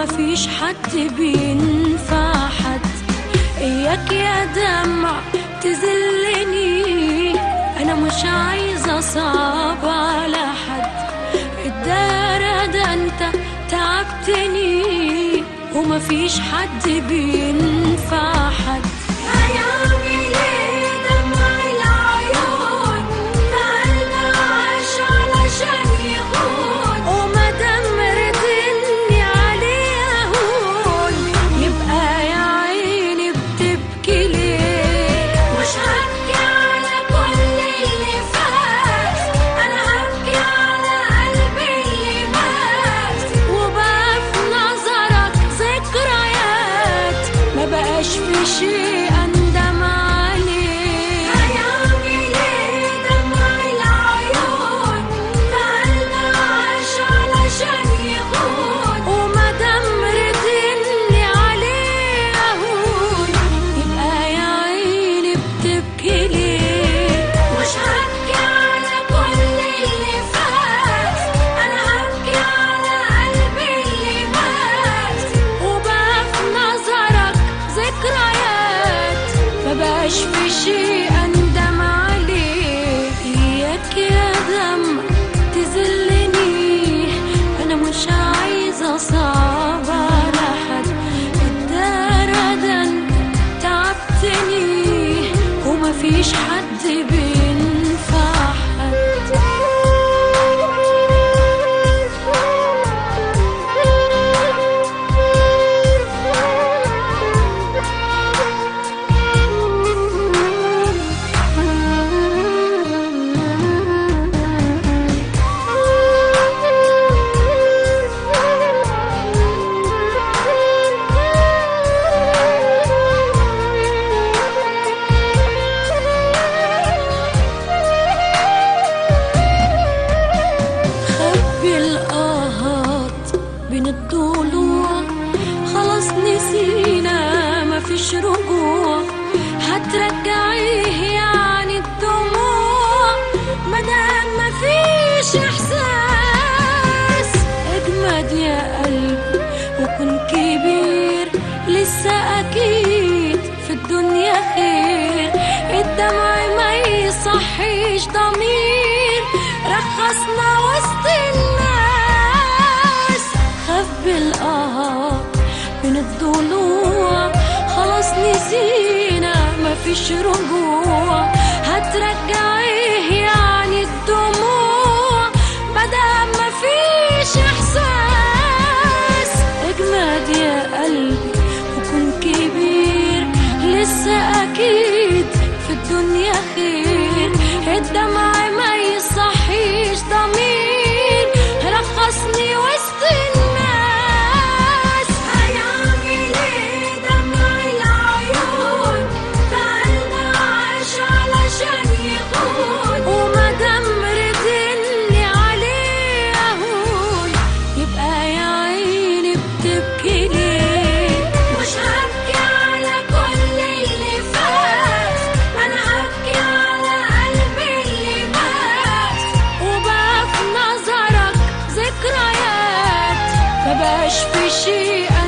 ومفيش حد بينفع حد إياك يا دمع تذلني أنا مش عايزة صعب على حد الدار ده أنت تعبتني ومفيش حد بينفع حد هيعمل ايه دمع العيون قلبي عاش علشان يهون ومادام رضني عليه اهون يبقى يا عيني بتبكي ليه مش هبكي على كل اللي فات انا هبكي على قلبي اللي مات وبقى في نظرك ذكريات ما بقاش في شيء اندم عليه هيعمل ايه دمع العيون قلبي عاش علشان يهون ومادام رضني عليه اهون يبقى يا عيني بتبكي ليه مش هبكي على كل اللي فات انا هبكي على قلبي اللي مات وبقى في نظرك ذكريات مبقاش في شيء اندم عليه اياك يا دم تذلني انا مش عايزه صعب على حد الدار ده انت تعبتني ومفيش حد بينفع خبي الآهات بين الضلوع خلاص نسينا مفيش رجوع هترجعيه يعني الدموع مادام مفيش إحساس اجمد يا قلبي وكن كبير لسه أكيد في الدنيا خير الدمع ما يصحيش ضمير رخصنا وسط الناس خبي الآه من الضلوع خلاص نسينا مفيش رجوع هترجعيه يعني الدموع مادام مفيش إحساس اجمد يا قلبي وكن كبير لسه أكيد في الدنيا خير الدمع ما يصحيش ضمير رخصني وسط الناس هيعمل ايه دمع العيون قلبي عاش علشان يهون ومادام رضني عليه اهون يبقى يا عيني بتبكي ليه مش هبكي على كل اللي فات انا هبكي على قلبي اللي مات وبقى في نظرك ذكريات مبقاش في شيء